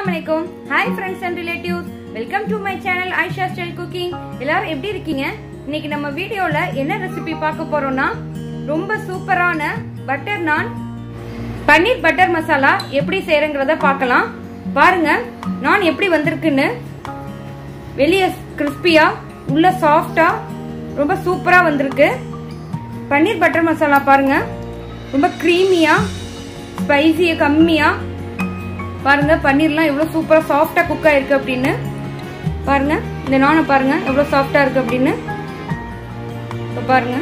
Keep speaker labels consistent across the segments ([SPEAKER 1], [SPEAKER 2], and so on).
[SPEAKER 1] அலைக்கும் hi friends and relatives welcome to my channel Aisha style cooking எல்லாரும் எப்படி இருக்கீங்க இன்னைக்கு நம்ம வீடியோல என்ன ரெசிபி பார்க்க போறோம்னா ரொம்ப சூப்பரான பட்டர் நான் பன்னீர் பட்டர் மசாலா எப்படி செய்யறங்கிறத பார்க்கலாம் பாருங்க நான் எப்படி வந்திருக்குன்னு வெளியே கிறிஸ்பியா உள்ள சாஃப்டா ரொம்ப சூப்பரா வந்திருக்கு பன்னீர் பட்டர் மசாலா பாருங்க ரொம்ப க்ரீமியா ஸ்பைசியை கம்மியா பாருங்க பன்னீர்லாம் எவ்வளவு சூப்பரா சாஃப்டா குக் ஆயிருக்கு அப்படின்னு பாருங்க இந்த நானை பாருங்க எவ்வளவு சாஃப்டா இருக்கு அப்படின்னு இப்ப பாருங்க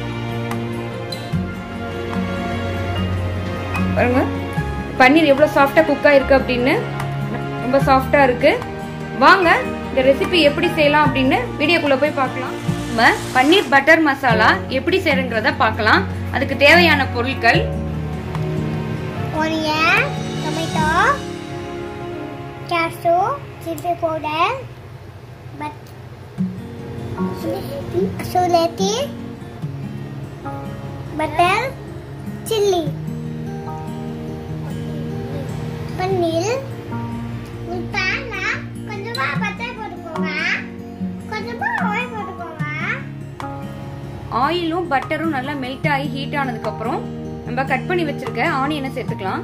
[SPEAKER 1] பாருங்க பன்னீர் எவ்வளவு சாஃப்டா குக் ஆயிருக்கு அப்படின்னு ரொம்ப சாஃப்டா இருக்கு வாங்க இந்த ரெசிபி எப்படி செய்யலாம் அப்படின்னு வீடியோக்குள்ள போய் பார்க்கலாம் நம்ம பன்னீர் பட்டர் மசாலா எப்படி செய்யறங்கிறத பார்க்கலாம் அதுக்கு தேவையான பொருட்கள்
[SPEAKER 2] onion, tomato, cashew, chili powder, but suleti, butter, chili, பன்னீர் ஒரு பேன்ல கொஞ்சமா பட்டர் போட்டுக்கோங்க கொஞ்சமா ஆயில் போட்டுக்கோங்க
[SPEAKER 1] ஆயிலும் பட்டரும் நல்லா மெல்ட் ஆகி ஹீட் ஆனதுக்கு அப்புறம் நம்ம கட் பண்ணி வச்சிருக்க ஆனியனை சேர்த்துக்கலாம்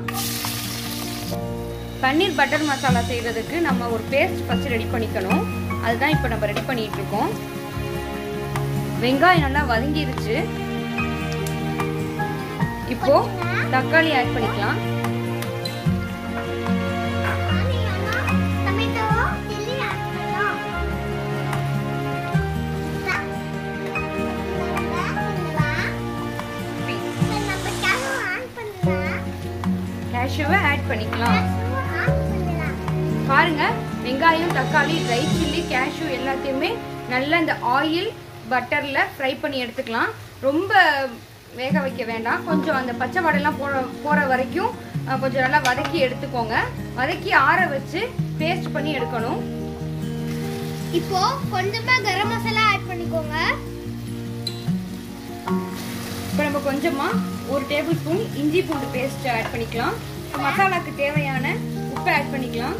[SPEAKER 1] பன்னீர் பட்டர் மசாலா செய்யறதுக்கு நம்ம ஒரு பேஸ்ட் ஃபர்ஸ்ட் ரெடி பண்ணிக்கணும் அதுதான் இப்போ நம்ம ரெடி பண்ணிட்டு இருக்கோம் வெங்காயம் நல்லா வதங்கிருச்சு இப்போ தக்காளி ஆட் பண்ணிக்கலாம்
[SPEAKER 2] tomato, chili add பண்ணலாம். இப்ப நம்ம cashew add பண்ணலாம்.
[SPEAKER 1] கேஷ்யூவை ஆட் பண்ணிக்கலாம்
[SPEAKER 2] cashew add பண்ணலாம்.
[SPEAKER 1] பாருங்க வெங்காயம் தக்காளி ட்ரை சில்லி கேஷ்யூ எல்லாத்தையுமே நல்லா இந்த ஆயில் பட்டர்ல ஃப்ரை பண்ணி எடுத்துக்கலாம் ரொம்ப வேக வைக்க வேண்டாம் கொஞ்சம் அந்த பச்சை வடையெல்லாம் போற போற வரைக்கும் அஹ், கொஞ்சம் நல்லா வதக்கி எடுத்துக்கோங்க வதக்கி ஆற வச்சு பேஸ்ட் பண்ணி எடுக்கணும்
[SPEAKER 2] இப்போ கொஞ்சமா கரம் மசாலா ஆட் பண்ணிக்கோங்க
[SPEAKER 1] இப்போ நம்ம கொஞ்சமா ஒரு டேபிள் ஸ்பூன் இஞ்சி பூண்டு பேஸ்ட் ஆட் பண்ணிக்கலாம் மசாலாக்கு தேவையான உப்பு ஆட் பண்ணிக்கலாம்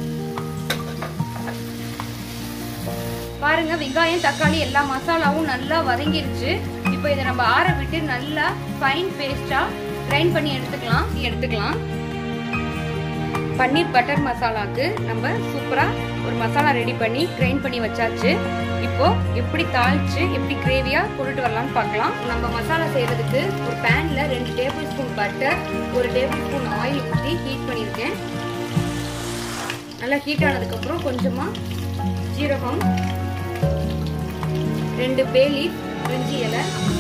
[SPEAKER 1] பாருங்க வெங்காயம் தக்காளி எல்லா மசாலாவும் நல்லா வதங்கிருச்சு இப்போ இதை நம்ம ஆற விட்டு நல்லா ஃபைன் பேஸ்டா கிரைண்ட் பண்ணி எடுத்துக்கலாம் எடுத்துக்கலாம் பன்னீர் பட்டர் மசாலாக்கு நம்ம சூப்பரா ஒரு மசாலா ரெடி பண்ணி கிரைண்ட் பண்ணி வச்சாச்சு இப்போ எப்படி தாளிச்சு எப்படி கிரேவியா கொண்டுட்டு வரலாம்னு பார்க்கலாம் நம்ம மசாலா செய்யறதுக்கு ஒரு பேன்ல ரெண்டு டேபிள் ஸ்பூன் பட்டர் ஒரு டேபிள் ஸ்பூன் ஆயில் ஊற்றி ஹீட் பண்ணியிருக்கேன் நல்லா ஹீட் ஆனதுக்கு அப்புறம் கொஞ்சமா ஜீரகம் ரெண்டு பேலி பிரிஞ்சி இலை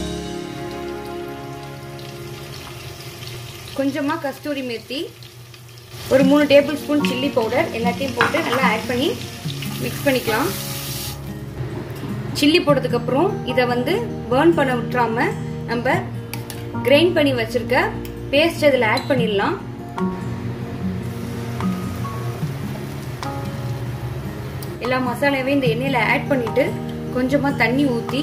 [SPEAKER 1] கொஞ்சமா கஸ்தூரி மெத்தி ஒரு மூணு டேபிள் ஸ்பூன் சில்லி பவுடர் எல்லாத்தையும் போட்டு நல்லா ஆட் பண்ணி மிக்ஸ் பண்ணிக்கலாம் சில்லி போட்டதுக்கு அப்புறம் இதை வந்து பேர்ன் பண்ண விட்டுறாம நம்ம கிரைண்ட் பண்ணி வச்சிருக்க பேஸ்ட் இதில் ஆட் பண்ணிடலாம் எல்லா மசாலாவையும் இந்த எண்ணெயில ஆட் பண்ணிட்டு கொஞ்சமா தண்ணி ஊத்தி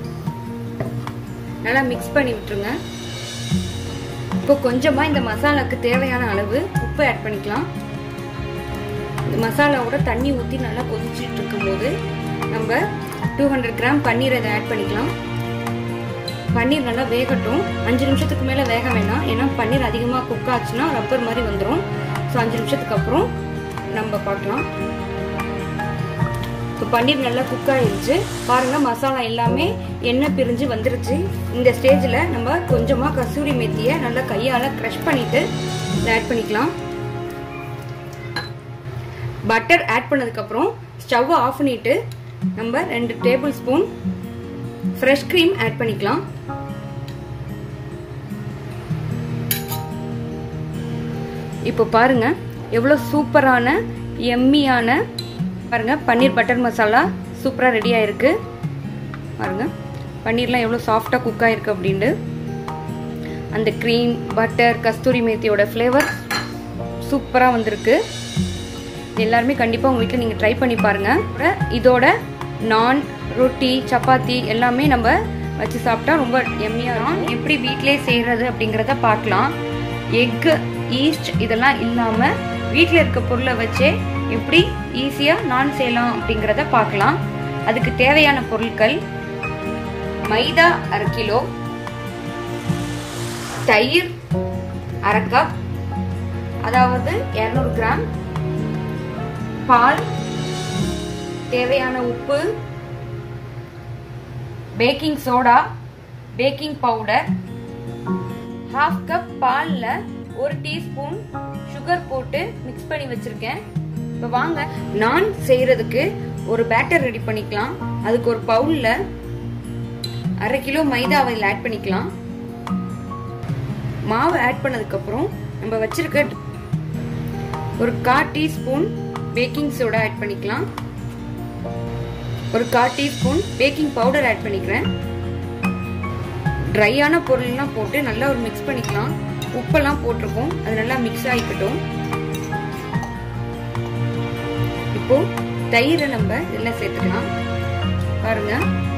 [SPEAKER 1] நல்லா மிக்ஸ் பண்ணி விட்டுருங்க இப்போ கொஞ்சமா இந்த மசாலாக்கு தேவையான அளவு உப்பு ஆட் பண்ணிக்கலாம் இந்த மசாலாவோட தண்ணி ஊற்றி நல்லா கொதிச்சுட்டு இருக்கும்போது நம்ம டூ ஹண்ட்ரட் கிராம் பன்னீர் இதை ஆட் பண்ணிக்கலாம் பன்னீர் நல்லா வேகட்டும் அஞ்சு நிமிஷத்துக்கு மேலே வேக வேணாம் ஏன்னா பன்னீர் அதிகமாக குக் ஆச்சுன்னா ரப்பர் மாதிரி வந்துடும் ஸோ அஞ்சு நிமிஷத்துக்கு அப்புறம் நம்ம பார்க்கலாம் இப்போ பன்னீர் நல்லா குக் ஆயிருச்சு பாருங்க மசாலா எல்லாமே எண்ணெய் பிரிஞ்சு வந்துருச்சு இந்த ஸ்டேஜில் நம்ம கொஞ்சமாக கசூரி மெத்தியை நல்லா கையால் க்ரஷ் பண்ணிட்டு இதை ஆட் பண்ணிக்கலாம் பட்டர் ஆட் பண்ணதுக்கப்புறம் ஸ்டவ்வை ஆஃப் பண்ணிட்டு நம்ம ரெண்டு tablespoon fresh cream add பண்ணிக்கலாம் இப்போ பாருங்க எவ்வளோ சூப்பரான எம்மியான பாருங்க பன்னீர் பட்டர் மசாலா சூப்பராக ரெடி ஆயிருக்கு பாருங்க பன்னீர்லாம் எவ்வளோ சாஃப்டாக குக் ஆயிருக்கு அப்படின்ட்டு அந்த க்ரீம் பட்டர் கஸ்தூரி மேத்தியோட ஃப்ளேவர் சூப்பராக வந்திருக்கு எல்லாருமே கண்டிப்பாக உங்கள் வீட்டில் நீங்கள் ட்ரை பண்ணி பாருங்கள் இதோட நான் ரொட்டி சப்பாத்தி எல்லாமே நம்ம வச்சு சாப்பிட்டா ரொம்ப எம்மியாக இருக்கும் எப்படி வீட்டிலே செய்கிறது அப்படிங்கிறத பார்க்கலாம் எக்கு ஈஸ்ட் இதெல்லாம் இல்லாமல் வீட்டில் இருக்க பொருளை வச்சே எப்படி ஈஸியாக நான் செய்யலாம் அப்படிங்கிறத பார்க்கலாம் அதுக்கு தேவையான பொருட்கள் மைதா அரை கிலோ தயிர் அரை கப் அதாவது இரநூறு கிராம் பால் தேவையான உப்பு baking soda baking powder half cup பால்ல ஒரு டீஸ்பூன் சுகர் போட்டு மிக்ஸ் பண்ணி வச்சிருக்கேன் இப்போ வாங்க நான் செய்யறதுக்கு ஒரு பேட்டர் ரெடி பண்ணிக்கலாம் அதுக்கு ஒரு பவுல்ல அரை கிலோ மைதாவை ஆட் பண்ணிக்கலாம் மாவு ஆட் பண்ணதுக்கு அப்புறம் நம்ம வச்சிருக்க ஒரு கா டீஸ்பூன் பேக்கிங் சோடா ஆட் பண்ணிக்கலாம் ஒரு கா டீஸ்பூன் பேக்கிங் பவுடர் ஆட் பண்ணிக்கிறேன் ட்ரையான பொருள்லாம் போட்டு நல்லா ஒரு மிக்ஸ் பண்ணிக்கலாம் உப்பெல்லாம் போட்டிருக்கோம் அது நல்லா மிக்ஸ் ஆகிக்கட்டும் இப்போ தயிரை நம்ம இதெல்லாம் சேர்த்துக்கலாம் பாருங்க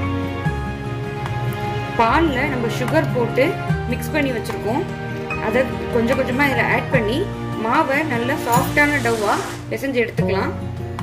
[SPEAKER 1] பாலில் நம்ம சுகர் போட்டு மிக்ஸ் பண்ணி வச்சுருக்கோம் அதை கொஞ்சம் கொஞ்சமாக இதில் ஆட் பண்ணி மாவை நல்லா சாஃப்டான டவ்வாக பிசைஞ்சு எடுத்துக்கலாம்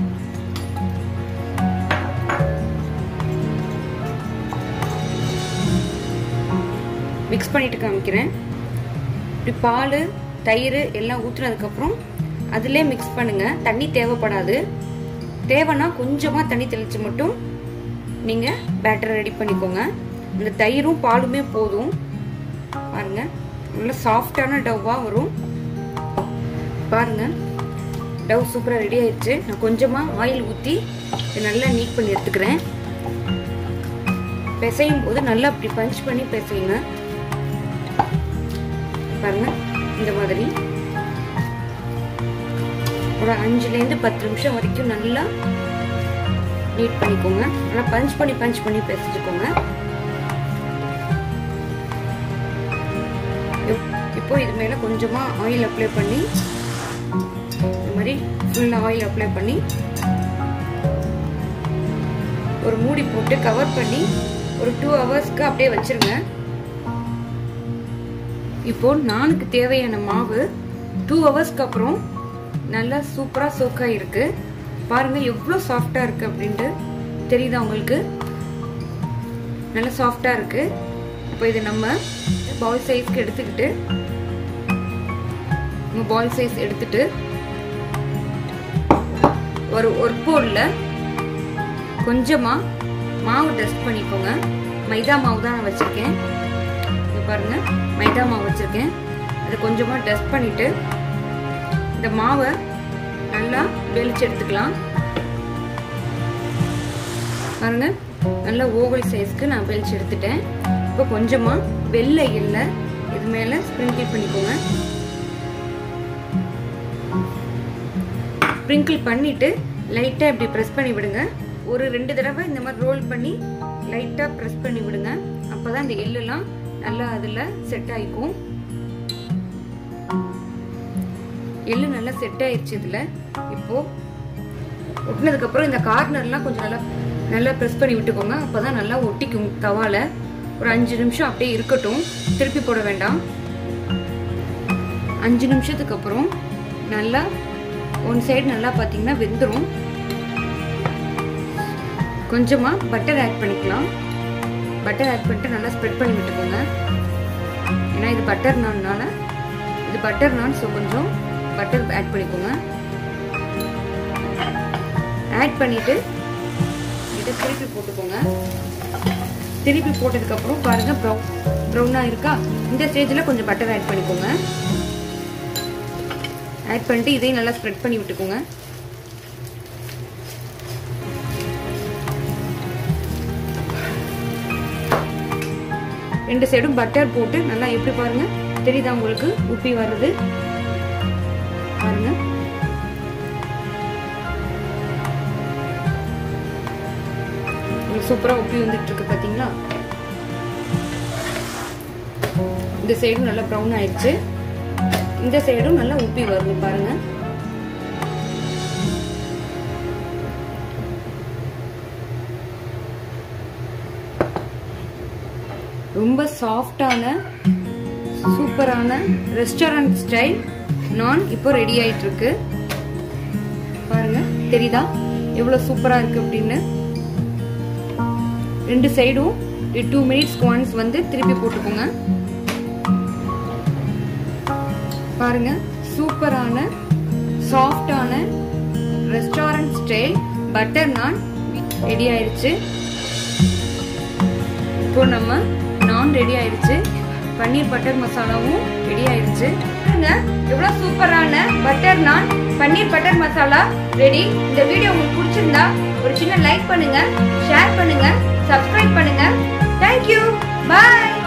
[SPEAKER 1] மிக்ஸ் பண்ணிட்டு காமிக்கிறேன் இப்படி பால் தயிர் எல்லாம் ஊற்றுனதுக்கப்புறம் அதிலே மிக்ஸ் பண்ணுங்க தண்ணி தேவைப்படாது தேவைன்னா கொஞ்சமாக தண்ணி தெளித்து மட்டும் நீங்கள் பேட்டர் ரெடி பண்ணிக்கோங்க இந்த தயிரும் பாலுமே போதும் பாருங்க நல்ல சாஃப்டான டவ்வாக வரும் பாருங்க டவ் சூப்பராக ரெடி ஆயிடுச்சு நான் கொஞ்சமாக ஆயில் ஊற்றி நல்லா நீட் பண்ணி எடுத்துக்கிறேன் பிசையும் போது நல்லா அப்படி பஞ்ச் பண்ணி பிசையுங்க பாருங்க இந்த மாதிரி ஒரு அஞ்சுலேருந்து பத்து நிமிஷம் வரைக்கும் நல்லா நீட் பண்ணிக்கோங்க நல்லா பஞ்ச் பண்ணி பஞ்ச் பண்ணி பிசைச்சுக்கோங்க இப்போ இது மேல கொஞ்சமா ஆயில் அப்ளை பண்ணி இந்த மாதிரி ஃபுல்லா ஆயில் அப்ளை பண்ணி ஒரு மூடி போட்டு கவர் பண்ணி ஒரு டூ ஹவர்ஸ்க்கு அப்படியே வச்சிருங்க இப்போ நானுக்கு தேவையான மாவு டூ ஹவர்ஸ்க்கு அப்புறம் நல்லா சூப்பராக சோக்காக இருக்கு பாருங்க எவ்வளோ சாஃப்டாக இருக்கு அப்படின்ட்டு தெரியுதா உங்களுக்கு நல்லா சாஃப்டாக இருக்கு இப்போ இது நம்ம பால் சைஸ்க்கு எடுத்துக்கிட்டு பால் சைஸ் எடுத்துட்டு ஒரு ஒர்க் போர்டில் கொஞ்சமாக மாவு டஸ்ட் பண்ணிக்கோங்க மைதா மாவு தான் நான் வச்சுருக்கேன் இங்கே பாருங்கள் மைதா மாவு வச்சுருக்கேன் அதை கொஞ்சமாக டஸ்ட் பண்ணிவிட்டு இந்த மாவை நல்லா வெளிச்சு எடுத்துக்கலாம் பாருங்க நல்லா ஓவல் சைஸ்க்கு நான் வெளிச்சு எடுத்துட்டேன் இப்போ கொஞ்சமாக வெள்ளை எல்லை இது மேலே ஸ்ப்ரிங்கிள் பண்ணிக்கோங்க ஸ்ப்ரிங்கிள் பண்ணிட்டு லைட்டாக இப்படி ப்ரெஸ் பண்ணி விடுங்க ஒரு ரெண்டு தடவை இந்த மாதிரி ரோல் பண்ணி லைட்டாக ப்ரெஸ் பண்ணி விடுங்க அப்போ தான் இந்த எள்ளுலாம் நல்லா அதில் செட் ஆகிக்கும் எள்ளு நல்லா செட் ஆயிடுச்சு இதில் இப்போது ஒட்டினதுக்கப்புறம் இந்த கார்னர்லாம் கொஞ்சம் நல்லா நல்லா ப்ரெஸ் பண்ணி விட்டுக்கோங்க அப்போ தான் நல்லா ஒட்டிக்கும் தவால ஒரு அஞ்சு நிமிஷம் அப்படியே இருக்கட்டும் திருப்பி போட வேண்டாம் அஞ்சு நிமிஷத்துக்கு அப்புறம் நல்லா ஒன் சைடு நல்லா பார்த்தீங்கன்னா வெந்துடும் கொஞ்சமாக பட்டர் ஆட் பண்ணிக்கலாம் பட்டர் ஆட் பண்ணிட்டு நல்லா ஸ்ப்ரெட் பண்ணி விட்டுக்கோங்க ஏன்னா இது பட்டர் நான்னால இது பட்டர் நான் ஸோ கொஞ்சம் பட்டர் ஆட் பண்ணிக்கோங்க ஆட் பண்ணிட்டு இதை திருப்பி போட்டுக்கோங்க திருப்பி போட்டதுக்கப்புறம் பாருங்க ப்ரௌன் ப்ரௌனாக இருக்கா இந்த ஸ்டேஜில் கொஞ்சம் பட்டர் ஆட் பண்ணிக்கோங்க ஆட் பண்ணிட்டு இதையும் நல்லா ஸ்ப்ரெட் பண்ணி விட்டுக்கோங்க ரெண்டு சைடும் பட்டர் போட்டு நல்லா எப்படி பாருங்க தெரியுதா உங்களுக்கு உப்பி வருது பாருங்க சூப்பராக உப்பி வந்துட்டு இருக்கு பார்த்தீங்களா இந்த சைடும் நல்லா ப்ரௌன் ஆயிடுச்சு இந்த சைடும் நல்லா உப்பி வருது பாருங்க ரொம்ப சாஃப்டான சூப்பரான ரெஸ்டாரண்ட் ஸ்டைல் நான் இப்போ ரெடி ஆயிட்டு இருக்கு தெரியுதா எவ்வளவு சூப்பரா இருக்கு அப்படின்னு ரெண்டு சைடும் டூ மினிட்ஸ் ஒன்ஸ் வந்து திருப்பி போட்டுக்கோங்க பாருங்க சூப்பரான சாஃப்டான restaurant style butter naan ready ஆயிருச்சு இப்போ நம்ம நான் ரெடி ஆயிருச்சு பன்னீர் பட்டர் மசாலாவும் ரெடி ஆயிருச்சு பாருங்க எவ்வளவு சூப்பரான butter naan paneer butter masala ready இந்த வீடியோ உங்களுக்கு பிடிச்சிருந்தா ஒரு சின்ன லைக் பண்ணுங்க ஷேர் பண்ணுங்க சப்ஸ்கிரைப் பண்ணுங்க தேங்க்யூ பாய்